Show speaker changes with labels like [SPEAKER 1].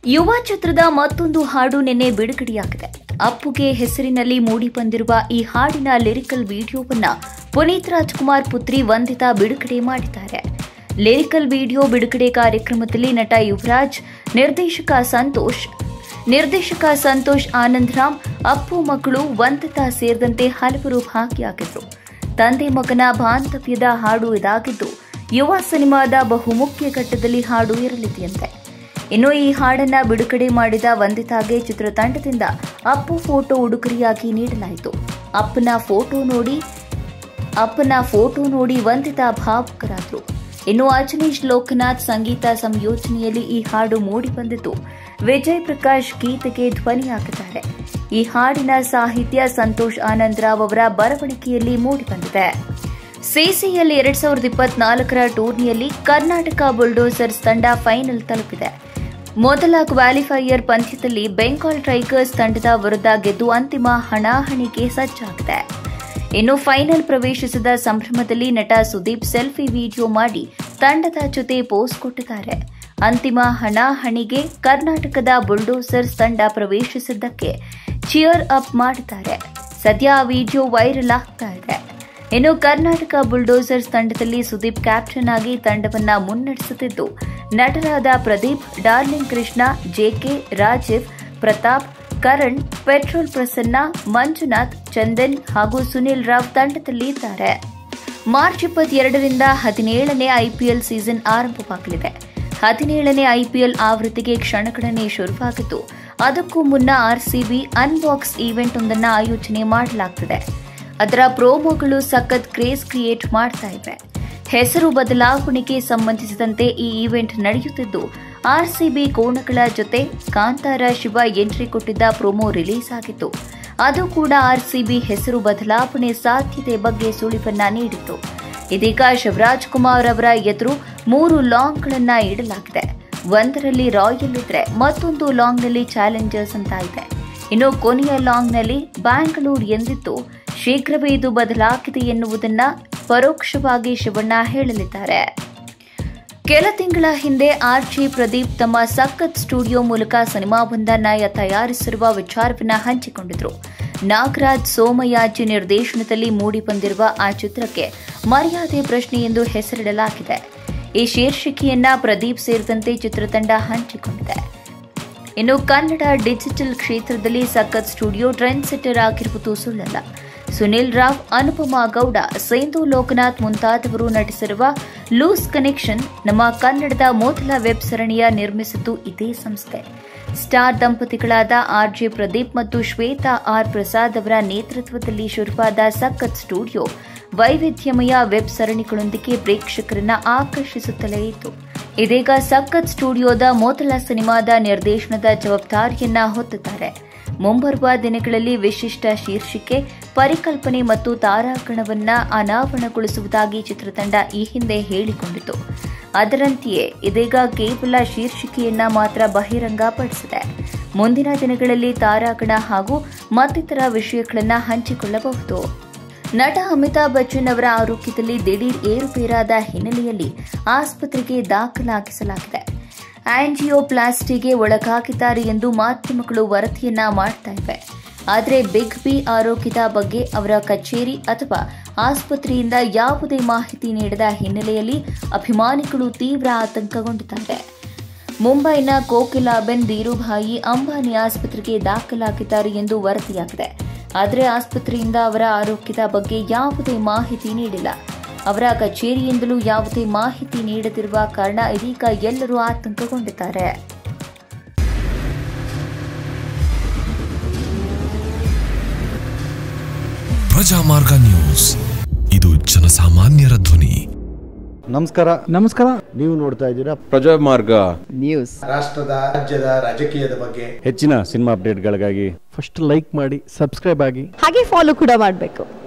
[SPEAKER 1] ಯುವ ಚಿತ್ರದ ಮತ್ತೊಂದು ಹಾಡು ನಿನ್ನೆ ಬಿಡುಗಡೆಯಾಗಿದೆ ಅಪ್ಪುಗೆ ಹೆಸರಿನಲ್ಲಿ ಮೂಡಿ ಬಂದಿರುವ ಈ ಹಾಡಿನ ಲಿರಿಕಲ್ ವಿಡಿಯೋವನ್ನ ಪುನೀತ್ ರಾಜ್ಕುಮಾರ್ ಪುತ್ರಿ ವಂದಿತಾ ಬಿಡುಗಡೆ ಮಾಡಿದ್ದಾರೆ ಲಿರಿಕಲ್ ವಿಡಿಯೋ ಬಿಡುಗಡೆ ಕಾರ್ಯಕ್ರಮದಲ್ಲಿ ನಟ ಯುವರಾಜ್ ನಿರ್ದೇಶಕ ಸಂತೋಷ್ ನಿರ್ದೇಶಕ ಸಂತೋಷ್ ಆನಂದರಾಮ್ ಅಪ್ಪು ಮಗಳು ವಂದಿತಾ ಸೇರಿದಂತೆ ಹಲವರು ಭಾಗಿಯಾಗಿದ್ರು ತಂದೆ ಮಗನ ಬಾಂಧವ್ಯದ ಹಾಡು ಇದಾಗಿದ್ದು ಯುವ ಸಿನಿಮಾದ ಬಹುಮುಖ್ಯ ಘಟ್ಟದಲ್ಲಿ ಹಾಡು ಇರಲಿದೆಯಂತೆ ಇನ್ನು ಈ ಹಾಡನ್ನ ಬಿಡುಗಡೆ ಮಾಡಿದ ವಂದಿತಾಗೆ ಚಿತ್ರತಂಡದಿಂದ ಅಪ್ಪು ಫೋಟೋ ಉಡುಗೊರೆಯಾಗಿ ನೀಡಲಾಯಿತು ಅಪ್ಪನ ಫೋಟೋ ನೋಡಿ ಅಪ್ಪನ ಫೋಟೋ ನೋಡಿ ವಂದಿತಾ ಭಾವುಕರಾದರು ಇನ್ನು ಅಜನೀಶ್ ಲೋಕನಾಥ್ ಸಂಗೀತ ಸಂಯೋಜನೆಯಲ್ಲಿ ಈ ಹಾಡು ಮೂಡಿಬಂದಿದ್ದು ವಿಜಯ್ ಪ್ರಕಾಶ್ ಗೀತೆಗೆ ಧ್ವನಿಯಾಗಿದ್ದಾರೆ ಈ ಹಾಡಿನ ಸಾಹಿತ್ಯ ಸಂತೋಷ್ ಆನಂದರಾವ್ ಅವರ ಬರವಣಿಗೆಯಲ್ಲಿ ಮೂಡಿಬಂದಿದೆ ಸಿಸಿಎಲ್ ಎರಡ್ ಸಾವಿರದ ಇಪ್ಪತ್ನಾಲ್ಕರ ಟೂರ್ನಿಯಲ್ಲಿ ಕರ್ನಾಟಕ ಬುಲ್ಡೋಸರ್ಸ್ ತಂಡ ಫೈನಲ್ ತಲುಪಿದೆ ಮೊದಲ ಕ್ವಾಲಿಫೈಯರ್ ಪಂದ್ಯದಲ್ಲಿ ಬೆಂಗಾಲ್ ಟೈಗರ್ಸ್ ತಂಡದ ವಿರುದ್ಧ ಗೆದ್ದು ಅಂತಿಮ ಹಣಾಹಣಿಗೆ ಸಜ್ಜಾಗಿದೆ ಇನ್ನು ಫೈನಲ್ ಪ್ರವೇಶಿಸಿದ ಸಂಭ್ರಮದಲ್ಲಿ ನಟ ಸುದೀಪ್ ಸೆಲ್ಫಿ ವಿಡಿಯೋ ಮಾಡಿ ತಂಡದ ಜೊತೆ ಪೋಸ್ ಕೊಟ್ಟಿದ್ದಾರೆ ಅಂತಿಮ ಹಣಾಹಣಿಗೆ ಕರ್ನಾಟಕದ ಬುಲ್ಡೋಸರ್ಸ್ ತಂಡ ಪ್ರವೇಶಿಸಿದ್ದಕ್ಕೆ ಚಿಯರ್ ಅಪ್ ಮಾಡಿದ್ದಾರೆ ಸದ್ಯ ಆ ವಿಡಿಯೋ ವೈರಲ್ ಆಗ್ತಾ ಇದೆ ಇನ್ನು ಕರ್ನಾಟಕ ಬುಲ್ಡೋಸರ್ಸ್ ತಂಡದಲ್ಲಿ ಸುದೀಪ್ ಕ್ಯಾಪ್ಟನ್ ಆಗಿ ತಂಡವನ್ನ ಮುನ್ನಡೆಸುತ್ತಿದ್ದು ನಟರಾದ Pradeep darling Krishna JK Rajeev Pratap Karan petrol Prasanna Manjunath Chandan ಹಾಗೂ ಸುನಿಲ್ ರಾವ್ ತಂಡದಲ್ಲಿ ಇದ್ದಾರೆ ಮಾರ್ಚ್ ಇಪ್ಪತ್ತೆರಡರಿಂದ ಹದಿನೇಳನೇ ಐಪಿಎಲ್ ಸೀಸನ್ ಆರಂಭವಾಗಲಿದೆ ಹದಿನೇಳನೇ ಐಪಿಎಲ್ ಆವೃತ್ತಿಗೆ ಕ್ಷಣಗಣನೆ ಶುರುವಾಗಿದ್ದು ಅದಕ್ಕೂ ಮುನ್ನ ಆರ್ಸಿಬಿ ಅನ್ಬಾಕ್ಸ್ ಈವೆಂಟ್ ಒಂದನ್ನು ಆಯೋಜನೆ ಮಾಡಲಾಗ್ತಿದೆ ಅದರ ಪ್ರೋಮೋಗಳು ಸಖತ್ ಕ್ರೇಜ್ ಕ್ರಿಯೇಟ್ ಮಾಡ್ತಾ ಇವೆ ಹೆಸರು ಬದಲಾವಣೆಗೆ ಸಂಬಂಧಿಸಿದಂತೆ ಈ ಈವೆಂಟ್ ನಡೆಯುತ್ತಿದ್ದು ಆರ್ಸಿಬಿ ಕೋಣಗಳ ಜೊತೆ ಕಾಂತಾರ ಶಿವ ಎಂಟ್ರಿ ಕೊಟ್ಟಿದ್ದ ಪ್ರೋಮೋ ರಿಲೀಸ್ ಆಗಿತ್ತು ಅದು ಕೂಡ ಆರ್ಸಿಬಿ ಹೆಸರು ಬದಲಾವಣೆ ಸಾಧ್ಯತೆ ಬಗ್ಗೆ ಸುಳಿವನ್ನ ನೀಡಿತ್ತು ಇದೀಗ ಶಿವರಾಜ್ ಕುಮಾರ್ ಅವರ ಎದುರು ಮೂರು ಲಾಂಗ್ಗಳನ್ನ ಇಡಲಾಗಿದೆ ಒಂದರಲ್ಲಿ ರಾಯಲ್ ಇದ್ರೆ ಮತ್ತೊಂದು ಲಾಂಗ್ನಲ್ಲಿ ಚಾಲೆಂಜರ್ಸ್ ಅಂತ ಇದೆ ಇನ್ನು ಕೊನೆಯ ಲಾಂಗ್ನಲ್ಲಿ ಬ್ಯಾಂಗ್ಳೂರ್ ಎಂದಿದ್ದು ಶೀಘ್ರವೇ ಇದು ಬದಲಾಗಿದೆ ಎನ್ನುವುದನ್ನ ಪರೋಕ್ಷವಾಗಿ ಶಿವಣ್ಣ ಹೇಳಲಿದ್ದಾರೆ ಕೆಲ ತಿಂಗಳ ಹಿಂದೆ ಆರ್ಜಿ ಪ್ರದೀಪ್ ತಮ್ಮ ಸಖತ್ ಸ್ಟುಡಿಯೋ ಮೂಲಕ ಸಿನಿಮಾವೊಂದನ್ನ ತಯಾರಿಸಿರುವ ವಿಚಾರವನ್ನ ಹಂಚಿಕೊಂಡಿದ್ರು ನಾಗರಾಜ್ ಸೋಮಯಾಜಿ ನಿರ್ದೇಶನದಲ್ಲಿ ಮೂಡಿಬಂದಿರುವ ಆ ಚಿತ್ರಕ್ಕೆ ಮರ್ಯಾದೆ ಪ್ರಶ್ನೆ ಎಂದು ಹೆಸರಿಡಲಾಗಿದೆ ಈ ಶೀರ್ಷಿಕೆಯನ್ನ ಪ್ರದೀಪ್ ಸೇರಿದಂತೆ ಚಿತ್ರತಂಡ ಹಂಚಿಕೊಂಡಿದೆ ಇನ್ನು ಕನ್ನಡ ಡಿಜಿಟಲ್ ಕ್ಷೇತ್ರದಲ್ಲಿ ಸಖತ್ ಸ್ಟುಡಿಯೋ ಟ್ರೆಂಡ್ ಸೆಟ್ಟರ್ ಆಗಿರುವುದು ಸುಳ್ಳಲ್ಲ ಸುನಿಲ್ ರಾವ್ ಅನುಪಮಾ ಗೌಡ ಸೇಂದು ಲೋಕನಾಥ್ ಮುಂತಾದವರು ನಟಿಸಿರುವ ಲೂಸ್ ಕನೆಕ್ಷನ್ ನಮ್ಮ ಕನ್ನಡದ ಮೊದಲ ವೆಬ್ ಸರಣಿಯ ನಿರ್ಮಿಸಿದ್ದು ಇದೇ ಸಂಸ್ಥೆ ಸ್ಟಾರ್ ದಂಪತಿಗಳಾದ ಆರ್ಜೆ ಪ್ರದೀಪ್ ಮತ್ತು ಶ್ವೇತಾ ಆರ್ ಪ್ರಸಾದ್ ಅವರ ನೇತೃತ್ವದಲ್ಲಿ ಶುರುವಾದ ಸಖತ್ ಸ್ಟುಡಿಯೋ ವೈವಿಧ್ಯಮಯ ವೆಬ್ ಸರಣಿಗಳೊಂದಿಗೆ ಪ್ರೇಕ್ಷಕರನ್ನ ಆಕರ್ಷಿಸುತ್ತಲೇ ಇತ್ತು ಇದೀಗ ಸಖತ್ ಸ್ಟುಡಿಯೋದ ಮೊದಲ ಸಿನಿಮಾದ ನಿರ್ದೇಶನದ ಜವಾಬ್ದಾರಿಯನ್ನ ಹೊತ್ತಿದ್ದಾರೆ ಮುಂಬರುವ ದಿನಗಳಲ್ಲಿ ವಿಶಿಷ್ಟ ಶೀರ್ಷಿಕೆ ಪರಿಕಲ್ಪನೆ ಮತ್ತು ತಾರಾಗಣವನ್ನ ಅನಾವರಣಗೊಳಿಸುವುದಾಗಿ ಚಿತ್ರತಂಡ ಈ ಹಿಂದೆ ಹೇಳಿಕೊಂಡಿತು ಅದರಂತೆಯೇ ಇದೀಗ ಕೇವಲ ಶೀರ್ಷಿಕೆಯನ್ನ ಮಾತ್ರ ಬಹಿರಂಗಪಡಿಸಿದೆ ಮುಂದಿನ ದಿನಗಳಲ್ಲಿ ತಾರಾಗಣ ಹಾಗೂ ಮತ್ತಿತರ ವಿಷಯಗಳನ್ನು ಹಂಚಿಕೊಳ್ಳಬಹುದು ನಟ ಅಮಿತಾಬ್ ಬಚ್ಚನ್ ಅವರ ಆರೋಗ್ಯದಲ್ಲಿ ದಿಢೀರ್ ಏರುಪೇರಾದ ಹಿನ್ನೆಲೆಯಲ್ಲಿ ಆಸ್ಪತ್ರೆಗೆ ದಾಖಲಾಗಿಸಲಾಗಿದೆ ಆಂಜಿಯೋಪ್ಲಾಸ್ಟಿಗೆ ಒಳಗಾಗಿದ್ದಾರೆ ಎಂದು ಮಾಧ್ಯಮಗಳು ವರದಿಯನ್ನ ಮಾಡ್ತಾ ಇವೆ ಆದರೆ ಬಿಗ್ ಬಿ ಆರೋಗ್ಯದ ಬಗ್ಗೆ ಅವರ ಕಚೇರಿ ಅಥವಾ ಆಸ್ಪತ್ರೆಯಿಂದ ಯಾವುದೇ ಮಾಹಿತಿ ನೀಡದ ಹಿನ್ನೆಲೆಯಲ್ಲಿ ಅಭಿಮಾನಿಗಳು ತೀವ್ರ ಆತಂಕಗೊಂಡಿದ್ದಾರೆ ಮುಂಬೈನ ಕೋಕಿಲಾಬೆನ್ ಧೀರುಭಾಯಿ ಅಂಬಾನಿ ಆಸ್ಪತ್ರೆಗೆ ದಾಖಲಾಗಿದ್ದಾರೆ ಎಂದು ವರದಿಯಾಗಿದೆ ಆದರೆ ಆಸ್ಪತ್ರೆಯಿಂದ ಅವರ ಆರೋಗ್ಯದ ಬಗ್ಗೆ ಯಾವುದೇ ಮಾಹಿತಿ ನೀಡಿಲ್ಲ ಅವರ ಕಚೇರಿಯಿಂದಲೂ ಯಾವುದೇ ಮಾಹಿತಿ ನೀಡದಿರುವ ಕಾರಣ ಇದೀಗ ಎಲ್ಲರೂ ಆತಂಕಗೊಂಡಿದ್ದಾರೆ
[SPEAKER 2] ಪ್ರಜಾಮಾರ್ಗ ನ್ಯೂಸ್ ಇದು ಜನಸಾಮಾನ್ಯರ ಧ್ವನಿ
[SPEAKER 3] ನಮಸ್ಕಾರ
[SPEAKER 4] ನಮಸ್ಕಾರ
[SPEAKER 3] ನೀವು ನೋಡ್ತಾ ಇದ್ದೀರಾ
[SPEAKER 5] ಪ್ರಜಾಮಾರ್ಗ
[SPEAKER 4] ನ್ಯೂಸ್
[SPEAKER 6] ರಾಷ್ಟ್ರದ ರಾಜ್ಯದ ರಾಜಕೀಯದ ಬಗ್ಗೆ
[SPEAKER 3] ಹೆಚ್ಚಿನ ಸಿನಿಮಾ ಅಪ್ಡೇಟ್ಗಳಿಗಾಗಿ
[SPEAKER 4] ಫಸ್ಟ್ ಲೈಕ್ ಮಾಡಿ ಸಬ್ಸ್ಕ್ರೈಬ್ ಆಗಿ
[SPEAKER 7] ಹಾಗೆ ಫಾಲೋ ಕೂಡ ಮಾಡಬೇಕು